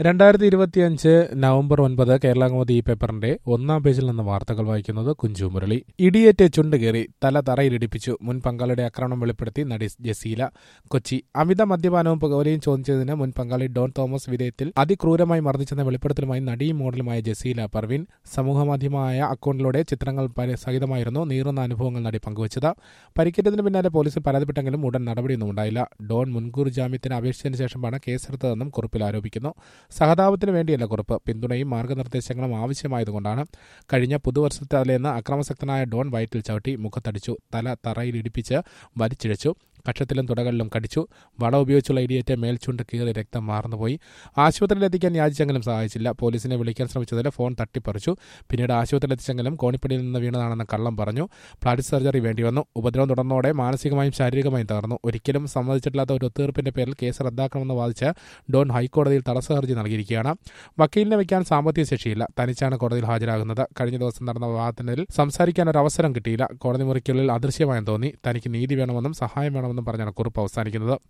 രണ്ടായിരത്തി ഇരുപത്തിയഞ്ച് നവംബർ ഒൻപത് കേരളാകോമതി ഈ പേപ്പറിന്റെ ഒന്നാം പേജിൽ നിന്ന് വാർത്തകൾ വായിക്കുന്നത് കുഞ്ചു മുരളി ഇടിയേറ്റ് ചുണ്ടുകേറി തല തറയിലിടിപ്പിച്ചു മുൻ പങ്കാളിയുടെ ആക്രമണം വെളിപ്പെടുത്തി നടി ജസീല കൊച്ചി അമിത മദ്യപാനവും പുകവലിയും ചോദിച്ചതിന് മുൻ പങ്കാളി ഡോൺ തോമസ് വിധേയത്തിൽ അതിക്രൂരമായി മർദ്ദിച്ചെന്ന വെളിപ്പെടുത്തലുമായി നടിയും മോഡലുമായ ജസീല പർവീൻ സമൂഹമാധ്യമമായ അക്കൗണ്ടിലൂടെ ചിത്രങ്ങൾ പരി- സഹിതമായിരുന്നു നീറുന്ന അനുഭവങ്ങൾ നടി പങ്കുവച്ചത് പരിക്കേറ്റതിന് പിന്നാലെ പോലീസിൽ പരാതിപ്പെട്ടെങ്കിലും ഉടൻ നടപടിയൊന്നും ഉണ്ടായില്ല ഡോൺ മുൻകൂർ ജാമ്യത്തിന് അപേക്ഷിച്ചതിന് ശേഷമാണ് കേസെടുത്തതെന്നും കുറിപ്പിൽ ആരോപിക്കുന്നു സഹതാപത്തിന് വേണ്ടിയല്ല കുറിപ്പ് പിന്തുണയും മാർഗനിർദ്ദേശങ്ങളും ആവശ്യമായതുകൊണ്ടാണ് കഴിഞ്ഞ പുതുവർഷത്തെ തലേന്ന് അക്രമസക്തനായ ഡോൺ വയറ്റിൽ ചവിട്ടി മുഖത്തടിച്ചു തല തറയിൽ ഇടിപ്പിച്ച് വലിച്ചിഴച്ചു കക്ഷത്തിലും തുടകളിലും കടിച്ചു വള ഉപയോഗിച്ചുള്ള ഇടിയേറ്റ് മേൽചുണ്ട് കീറി രക്തം മാർന്നുപോയി ആശുപത്രിയിൽ എത്തിക്കാൻ യാചിച്ചെങ്കിലും സഹായിച്ചില്ല പോലീസിനെ വിളിക്കാൻ ശ്രമിച്ചതിൽ ഫോൺ തട്ടിപ്പറിച്ചു പിന്നീട് ആശുപത്രിയിൽ എത്തിച്ചെങ്കിലും കോണിപ്പടിയിൽ നിന്ന് വീണതാണെന്ന് കള്ളം പറഞ്ഞു പ്ലാസ്റ്റിക് സർജറി വേണ്ടിവന്നു ഉപദ്രവം തുടർന്നോടെ മാനസികമായും ശാരീരികമായും തകർന്നു ഒരിക്കലും സമ്മതിച്ചിട്ടില്ലാത്ത ഒരു ഒത്തീർപ്പിന്റെ പേരിൽ കേസ് റദ്ദാക്കണമെന്ന് വാദിച്ച് ഡോൺ ഹൈക്കോടതിയിൽ തടസ്സ ഹർജി നൽകിയിരിക്കുകയാണ് വക്കീലിനെ വയ്ക്കാൻ സാമ്പത്തിക ശേഷിയില്ല തനിച്ചാണ് കോടതിയിൽ ഹാജരാകുന്നത് കഴിഞ്ഞ ദിവസം നടന്ന വിവാദത്തിൽ സംസാരിക്കാൻ ഒരു അവസരം കിട്ടിയില്ല കോടതി മുറിക്കുള്ളിൽ അദൃശ്യമായെന്ന് തോന്നി തനിക്ക് നീതി വേണമെന്നും സഹായം വേണമെന്നും പറഞ്ഞാണ് കുറിപ്പ് അവസാനിക്കുന്നത്